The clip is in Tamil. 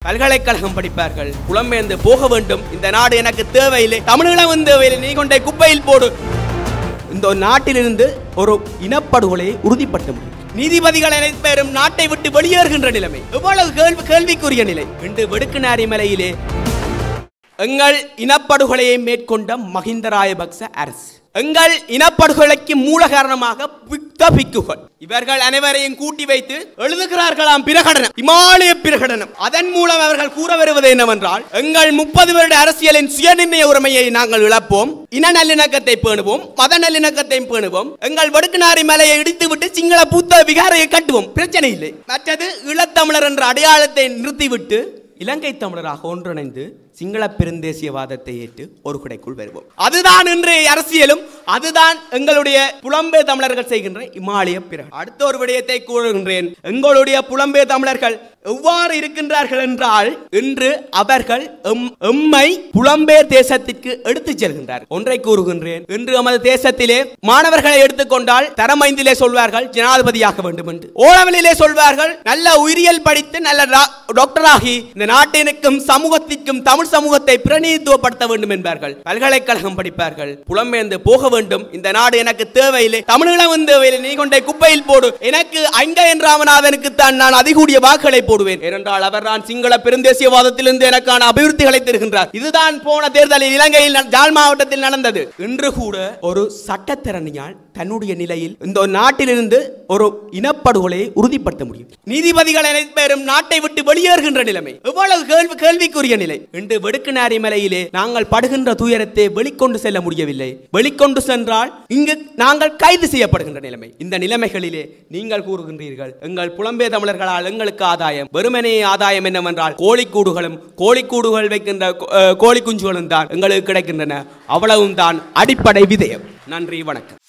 பல்கலைக்கழகம் படிப்பார்கள் புலம்பெயர்ந்து போக வேண்டும் இந்த நாடு எனக்கு தேவையில்லை தமிழீழம் தேவையில்லை நீ கொண்டே குப்பையில் போடு இந்த நாட்டிலிருந்து ஒரு இனப்படுகொலையை உறுதிப்படுத்த முடியும் நீதிபதிகள் அனைத்து பேரும் நாட்டை விட்டு வெளியேறுகின்ற நிலைமை எவ்வளவு கேள்வி கேள்விக்குரிய நிலை இன்று வெடுக்குநாரி மலையிலே எங்கள் இனப்படுகொலையை மேற்கொண்ட மஹிந்த ராயபக்ச அரசு எங்கள் இனப்படுகொலைக்கு மூல காரணமாக புத்த பிக்குகள் இவர்கள் அனைவரையும் கூட்டி வைத்து எழுதுகிறார்களாம் பிரகடனம் இமாலய பிரகடனம் அதன் மூலம் அவர்கள் கூற வருவது என்னவென்றால் எங்கள் முப்பது வருட அரசியலின் சுயநிர்ணய உரிமையை நாங்கள் இழப்போம் இன நல்லிணக்கத்தை பேணுவோம் மத நல்லிணக்கத்தை பேணுவோம் எங்கள் வடுக்குநாரி மலையை இடித்துவிட்டு சிங்கள புத்த விகாரையை கட்டுவோம் பிரச்சனை இல்லை மற்றது ஈழத்தமிழர் என்ற அடையாளத்தை நிறுத்திவிட்டு இலங்கை தமிழராக ஒன்றிணைந்து சிங்கள பெருந்தேசியவாதத்தை ஏற்று ஒரு குடைக்குள் வருவோம் அதுதான் இன்றைய அரசியலும் அதுதான் எங்களுடைய புலம்பெயர் தமிழர்கள் செய்கின்ற இமாலய பிறகு அடுத்த ஒரு விடயத்தை கூறுகின்றேன் எங்களுடைய புலம்பெயர் தமிழர்கள் எவ்வாறு இருக்கின்றார்கள் என்றால் இன்று அவர்கள் எம்- எம்மை புலம்பெயர் தேசத்திற்கு எடுத்துச் செல்கின்றார் ஒன்றை கூறுகின்றேன் இன்று நமது தேசத்திலே மாணவர்களை எடுத்துக்கொண்டால் தரமைந்திலே சொல்வார்கள் ஜனாதிபதியாக வேண்டும் என்று ஓலவலிலே சொல்வார்கள் நல்ல உயிரியல் படித்து நல்ல டா- டாக்டராகி இந்த நாட்டினுக்கும் சமூகத்திற்கும் தமிழ் சமூகத்தை பிரதிநிதித்துவப்படுத்த வேண்டும் என்பார்கள் பல்கலைக்கழகம் படிப்பார்கள் புலம்பெயர்ந்து போக வேண்டும் இந்த நாடு எனக்கு தேவையில்லை தமிழீழம் தேவையில்லை நீ கொண்டே குப்பையில் போடு எனக்கு அங்கயன் ராமநாதனுக்கு தான் நான் அதிகூடிய வாக்குகளை போடுவேன் ஏனென்றால் அவர் தான் சிங்கள பெருந்தேசியவாதத்திலிருந்து எனக்கான அபிவிருத்திகளை தருகின்றார் இதுதான் போன தேர்தலில் இலங்கையில் ந- ஜாழ் மாவட்டத்தில் நடந்தது இன்று கூட ஒரு சட்டத்திறனியால் தன்னுடைய நிலையில் இந்த நாட்டிலிருந்து ஒரு இனப்படுகொலையை உறுதிப்படுத்த முடியும் நீதிபதிகள் அனைத்து பேரும் நாட்டை விட்டு வெளியேறுகின்ற நிலைமை எவ்வளவு கேள்வி கேள்விக்குரிய நிலை இன்று வெடுக்குநாரி மலையிலே நாங்கள் படுகின்ற துயரத்தை வெளிக்கொண்டு செல்ல முடியவில்லை வெளிக்கொண்டு சென்றால் இங்கு நாங்கள் கைது செய்யப்படுகின்ற நிலைமை இந்த நிலைமைகளிலே நீங்கள் கூறுகின்றீர்கள் எங்கள் புலம்பெயர் தமிழர்களால் எங்களுக்கு ஆதாயம் வெறுமனே ஆதாயம் என்னவென்றால் கோழிக்கூடுகளும் கோழிக்கூடுகள் வைக்கின்ற அஹ், கோழி குஞ்சுகளும் தான் எங்களுக்கு கிடைக்கின்றன அவ்வளவும் தான் அடிப்படை விதயம் நன்றி வணக்கம்